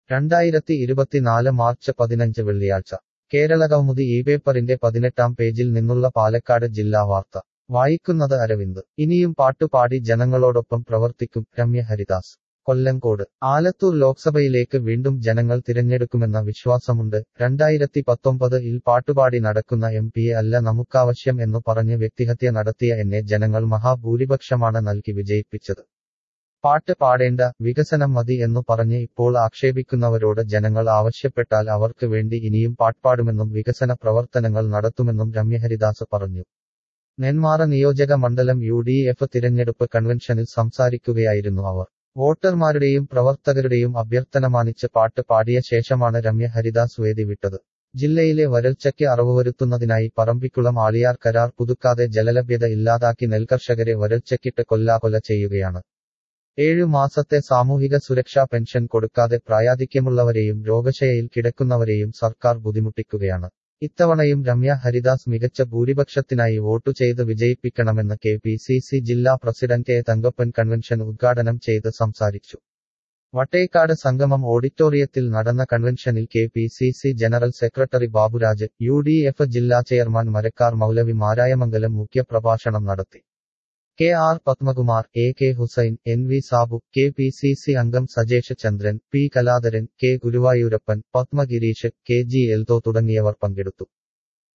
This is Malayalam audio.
രണ്ടായിരത്തി ഇരുപത്തിനാല് മാർച്ച് പതിനഞ്ച് വെള്ളിയാഴ്ച കേരളകൗമുദി ഈ പേപ്പറിന്റെ പതിനെട്ടാം പേജിൽ നിന്നുള്ള പാലക്കാട് ജില്ലാ വാർത്ത വായിക്കുന്നത് അരവിന്ദ് ഇനിയും പാട്ടുപാടി ജനങ്ങളോടൊപ്പം പ്രവർത്തിക്കും രമ്യ ഹരിദാസ് കൊല്ലങ്കോട് ആലത്തൂർ ലോക്സഭയിലേക്ക് വീണ്ടും ജനങ്ങൾ തിരഞ്ഞെടുക്കുമെന്ന വിശ്വാസമുണ്ട് രണ്ടായിരത്തി പത്തൊമ്പത് ഇൽ പാട്ടുപാടി നടക്കുന്ന എം പിയെ അല്ല നമുക്കാവശ്യം എന്നു പറഞ്ഞ് വ്യക്തിഹത്യ നടത്തിയ എന്നെ ജനങ്ങൾ മഹാഭൂരിപക്ഷമാണ് നൽകി വിജയിപ്പിച്ചത് പാട്ട് പാടേണ്ട വികസനം മതി എന്നു പറഞ്ഞ് ഇപ്പോൾ ആക്ഷേപിക്കുന്നവരോട് ജനങ്ങൾ ആവശ്യപ്പെട്ടാൽ അവർക്ക് വേണ്ടി ഇനിയും പാട്പാടുമെന്നും വികസന പ്രവർത്തനങ്ങൾ നടത്തുമെന്നും രമ്യഹരിദാസ് പറഞ്ഞു നെന്മാറ നിയോജക മണ്ഡലം യു ഡി എഫ് തിരഞ്ഞെടുപ്പ് കൺവെൻഷനിൽ സംസാരിക്കുകയായിരുന്നു അവർ വോട്ടർമാരുടെയും പ്രവർത്തകരുടെയും അഭ്യർത്ഥന മാനിച്ച് പാട്ട് പാടിയ ശേഷമാണ് രമ്യ ഹരിദാസ് വേദി വിട്ടത് ജില്ലയിലെ വരൾച്ചയ്ക്ക് അറവുവരുത്തുന്നതിനായി പറമ്പിക്കുളം ആളിയാർ കരാർ പുതുക്കാതെ ജലലഭ്യത ഇല്ലാതാക്കി നെൽകർഷകരെ വരൾച്ചയ്ക്കിട്ട് കൊല്ലാകൊല ചെയ്യുകയാണ് ഏഴു മാസത്തെ സാമൂഹിക സുരക്ഷാ പെൻഷൻ കൊടുക്കാതെ പ്രായാധിക്യമുള്ളവരെയും രോഗശയയിൽ കിടക്കുന്നവരെയും സർക്കാർ ബുദ്ധിമുട്ടിക്കുകയാണ് ഇത്തവണയും രമ്യ ഹരിദാസ് മികച്ച ഭൂരിപക്ഷത്തിനായി വോട്ടു ചെയ്ത് വിജയിപ്പിക്കണമെന്ന് കെ പി സി സി ജില്ലാ പ്രസിഡന്റ് എ തങ്കപ്പൻ കൺവെൻഷൻ ഉദ്ഘാടനം ചെയ്ത് സംസാരിച്ചു വട്ടേക്കാട് സംഗമം ഓഡിറ്റോറിയത്തിൽ നടന്ന കൺവെൻഷനിൽ K P C C general secretary Baburaj U D F ജില്ലാ ചെയർമാൻ മരക്കാർ മൗലവി മാരായമംഗലം മുഖ്യപ്രഭാഷണം നടത്തി K R Padmakumar A K Hussain N V Sabu K P C C അംഗം Sajesh Chandran P Kaladharan K Guruvayurappan Padmagireesh K G Eldho തുടങ്ങിയവർ പങ്കെടുത്തു